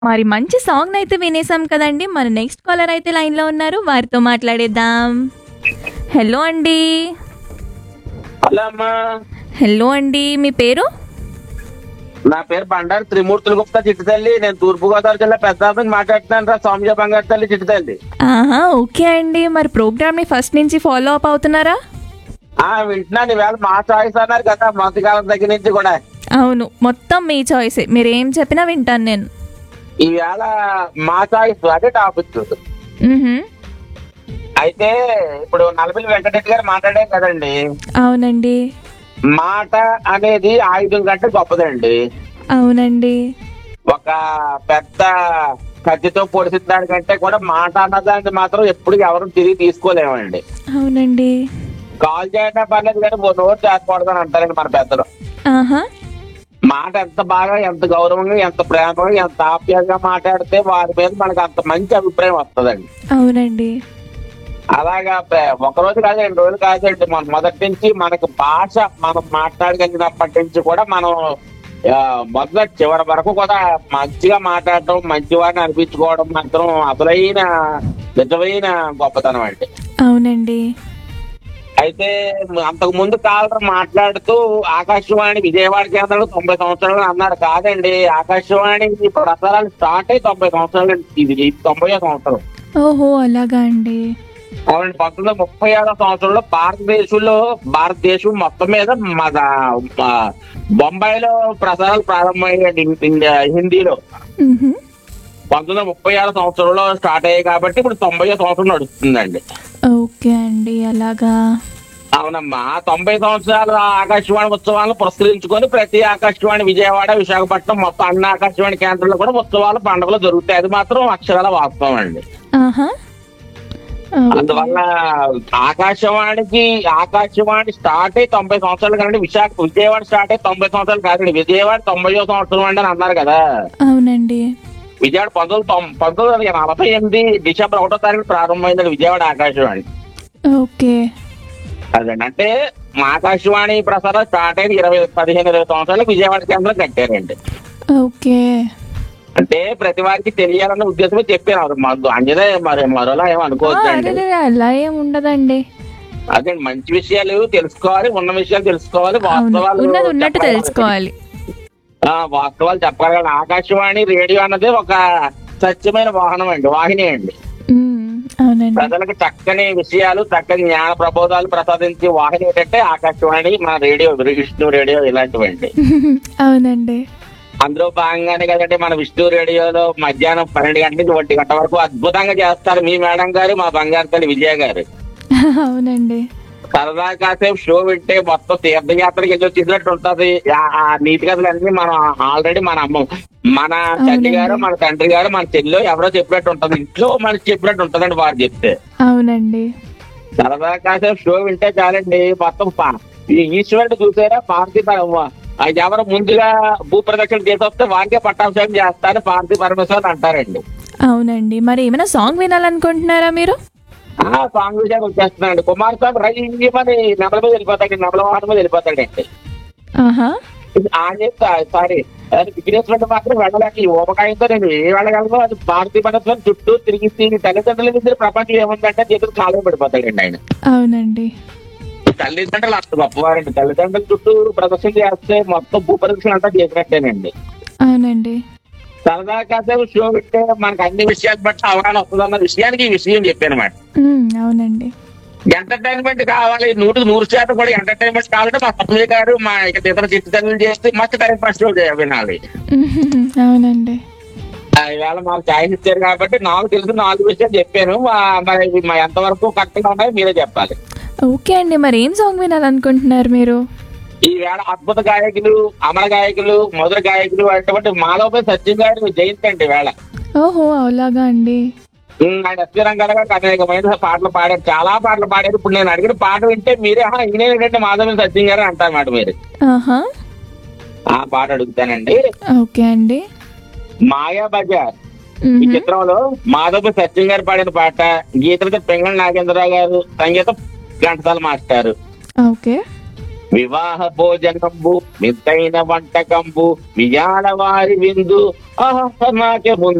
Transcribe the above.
మరి మంచి సాంగ్ అయితే వినేసాం కదండి మన నెక్స్ట్ కాలర్ అయితే లైన్లో ఉన్నారు వారితో మాట్లాడేద్దాం హలో అండి హలో అమ్మా హలో అండి మీ పేరు నా పేరు బండారు త్రిమూర్తుల గుప్తా చిట్టుతల్లి నేను తూర్పు గోదావరి జిల్లా పెద్ద మాట్లాడుతున్నాను రా సౌమ్య బంగారు తల్లి చిట్టుతల్లి ఆహా ఓకే అండి మరి ప్రోగ్రామ్ని ఫస్ట్ నుంచి ఫాలో అప్ అవుతున్నారా ఆ వింటున్నాను ఈవేళ మా చాయిస్ అన్నారు కదా మధ్యకాలం దగ్గర నుంచి కూడా అవును మొత్తం మీ చాయిసే మీరు ఏం చెప్పినా వింటాను నేను ఈవేళ మా చాయిస్ అదే టాపిక్ మ్హూ. అయితే ఇప్పుడు నలభై వెంకటరెడ్డి గారు మాట్లాడారు కదండి అవునండి మాట అనేది ఆయుధం కంటే గొప్పదండి అవునండి ఒక పెద్ద కత్తితో పొడిసిన దానికంటే కూడా మాట అన్నదాన్ని మాత్రం ఎప్పుడు ఎవరు తిరిగి తీసుకోలేమండి అవునండి కాల్ చేయడం పర్లేదు కానీ ఓ నోరు చేరకూడదని అంటారండి మన పెద్దలు ఆహా మాట ఎంత బాగా ఎంత గౌరవంగా ఎంత ప్రేమగా ఎంత ఆప్యాయంగా మాట్లాడితే వారి మీద మనకు అంత మంచి అభిప్రాయం వస్తుందండి అవునండి అలాగా ప్ర- ఒక రోజు కాదు రెండు రోజులు కాదండి మన మొదటి నుంచి మనకు భాష మనం మాట్లాడగలిగినప్పటి నుంచి కూడా మనం ఆ, మొదటి చివరి వరకు కూడా మంచిగా మాట్లాడటం మంచివాడిని అనిపించుకోవడం మాత్రం అసలైన నిజమైన గొప్పతనం అండి అవునండి అయితే అంతకు ముందు కాలర్ మాట్లాడుతూ ఆకాశవాణి విజయవాడ కేంద్రంలో తొంభై సంవత్సరాలు అన్నారు కాదండి ఆకాశవాణి ప్రసారాలు స్టార్ట్ అయ్యి తొంభై సంవత్సరాలు ఇది ఇది తొంభై సంవత్సరం ఓహో అలాగా అండి అవునండి పంతొమ్మిది వందల ముప్పై ఆరో సంవత్సరంలో భారతదేశంలో భారతదేశం మొత్తం మీద మన మా బొంబాయిలో ప్రసారాలు ప్రారంభమయ్యాయండి హిం- హిందీలో మ్హూ. పంతొమ్మిది వందల ముప్పై ఆరో సంవత్సరంలో స్టార్ట్ అయ్యాయి కాబట్టి ఇప్పుడు తొంభై సంవత్సరం నడుస్తుందండి ఓకే అండి అలాగా అవునమ్మా తొంభై సంవత్సరాల ఆకాశవాణి ఉత్సవాలను పురస్కరించుకొని ప్రతి ఆకాశవాణి విజయవాడ విశాఖపట్నం మొత్తం అన్ని ఆకాశవాణి కేంద్రాల్లో కూడా ఉత్సవాలు పండుగలు జరుగుతాయి అది మాత్రం అక్షరాల వాస్తవం అండి ఆహా ఓకే. అందువల్ల ఆకాశవాణికి ఆకాశవాణి స్టార్ట్ అయ్యి తొంభై సంవత్సరాలు కాదండి విశాఖ విజయవాడ స్టార్ట్ అయ్యి తొంభై సంవత్సరాలు కాదండి విజయవాడ తొంభైయో సంవత్సరం అండి అని అన్నారు కదా అవునండి విజయవాడ పంతొమ్మిది తొం- పంతొమ్మిది వందల నలభై ఎనిమిది డిసెంబర్ ఒకటో తారీఖు ప్రారంభమైందండి విజయవాడ ఆకాశవాణి ఓకే అదండి అంటే మా ఆకాశవాణి ప్రసారం స్టార్ట్ అయింది ఇరవై పదిహేను ఇరవై సంవత్సరాలు విజయవాడ కేంద్రం కట్టారండి ఓకే అంటే ప్రతి వారికి తెలియాలన్న ఉద్దేశమే చెప్పారు మాకు అంజనే మరి మరోలా ఏమో ఆ, అనుకోవద్దండి అరే అలా ఏం ఉండదండి అదే మంచి విషయాలు తెలుసుకోవాలి ఉన్న విషయాలు తెలుసుకోవాలి అవును వాస్తవాలు ఉన్నది ఉన్నట్టు చెప్పాలి. తెలుసుకోవాలి ఆ, వాస్తవాలు చెప్పాలి కానీ ఆకాశవాణి రేడియో అన్నది ఒక సత్యమైన వాహనం అండి వాహిని అండి మ్మ్. అవునండి ప్రజలకు చక్కని విషయాలు చక్కని జ్ఞాన ప్రబోధాలు ప్రసాదించే వాహిని ఏంటంటే ఆకాశవాణి మన రేడియో విష్ణు రేడియో ఇలాంటివండి అవునండి అందులో భాగంగానే కదండి మన విష్ణు రేడియోలో మధ్యాహ్నం పన్నెండు గంటల నుంచి ఒంటి గంట వరకు అద్భుతంగా చేస్తారు మీ మేడం గారు మా బంగారు తల్లి విజయ గారు అవునండి సరదా కాసేపు షో వింటే మొత్తం తీర్థయాత్రకి వెళ్ళి వచ్చేసినట్టు ఉంటది ఆ- ఆ నీతి కథలు అన్ని మనం ఆల్రెడీ మన అమ్మ మన తల్లి గారు మన తండ్రి గారు మన చెల్లి ఎవరో చెప్పినట్టు ఉంటది ఇంట్లో మనకి చెప్పినట్టు ఉంటదండి వారు చెప్తే అవునండి సరదా కాసేపు షో వింటే చాలండి మొత్తం పా- ఈ ఈశ్వరుడు చూసారా పార్టీ ఎవరు ముందుగా భూ ప్రదక్షిణ చేసి వస్తే వారికే పట్టాభిషేకం చేస్తారు పార్టీ పరమేశ్వర్ అంటారండి అవునండి మరి ఏమైనా సాంగ్ వినాలనుకుంటున్నారా మీరు ఆ సాంగ్ విషయానికి వచ్చేస్తున్నాడు కుమారస్వామి రైమని నెమల మీద వెళ్ళిపోతాడు నెమల వాహనం మీద వెళ్ళిపోతాడండి ఆహా ఆ సారీ విఘ్నేశ్వరుడు మాత్రం వెళ్ళలేక ఈ ఊమకాయంతో నేను ఏ వెళ్ళగలను అది భారతీయ పరమేశ్వరం చుట్టూ తిరిగి తిరిగి తల్లిదండ్రుల మీద ప్రపంచం ఏముందంటే చేతులు కాలం పడిపోతాడండి ఆయన అవునండి తల్లిదండ్రులు అంత గొప్పవారండి తల్లిదండ్రుల చుట్టూ ప్రదర్శన చేస్తే మొత్తం భూ ప్రదర్శన అంతా చేసినట్టేనండి అవునండి సరదా కాసేపు షో వింటే మనకు అన్ని విషయాలు బట్టి అవగాహన వస్తుందన్న విషయానికి ఈ విషయం చెప్పానమాట మ్మ్. అవునండి ఎంటర్టైన్మెంట్ కావాలి నూటికి నూరు శాతం కూడా ఎంటర్టైన్మెంట్ కావాలంటే మా తమ్ముడి గారు మా ఇక ఇతర చిత్రతల్లు చేస్తే మస్తు టైం పాస్ వినాలి మ్మ్. అవునండి ఆ, ఇవాళ మాకు ఛాయిస్ ఇచ్చారు కాబట్టి నాకు తెలిసిన నాలుగు విషయాలు చెప్పాను మా- మరి ఇవి మా ఎంతవరకు కరెక్ట్ గా ఉన్నాయో మీరే చెప్పాలి ఓకే అండి మరి ఏం సాంగ్ వినాలనుకుంటున్నారు మీరు ఈ వేళ అద్భుత గాయకులు అమర గాయకులు మధుర గాయకులు అటువంటి మాధవపై సత్యం గారి జయంతి అండి వేళ ఓహో అలాగా అండి ఆయన ఎస్పీ రంగారావు గారు అనేకమైన పాటలు పాడారు చాలా పాటలు పాడారు ఇప్పుడు నేను అడిగిన పాట వింటే మీరే "ఆహా, ఈయన ఏంటంటే మాధవ సత్యం గారు అంటారన్నమాట మీరు ఆహా ఆ పాట అడుగుతానండి ఓకే అండి మాయా బజార్ ఈ మ్మ్. చిత్రంలో మాధవ సత్యం గారు పాడిన పాట గీతలతో పెంగళ నాగేంద్రరావు గారు సంగీతం ఘంటసాల మాస్టారు ఓకే వివాహ భోజనంబు వింతైన వంటకంబు విజాల వారి విందు ఆహా నాకే ముందు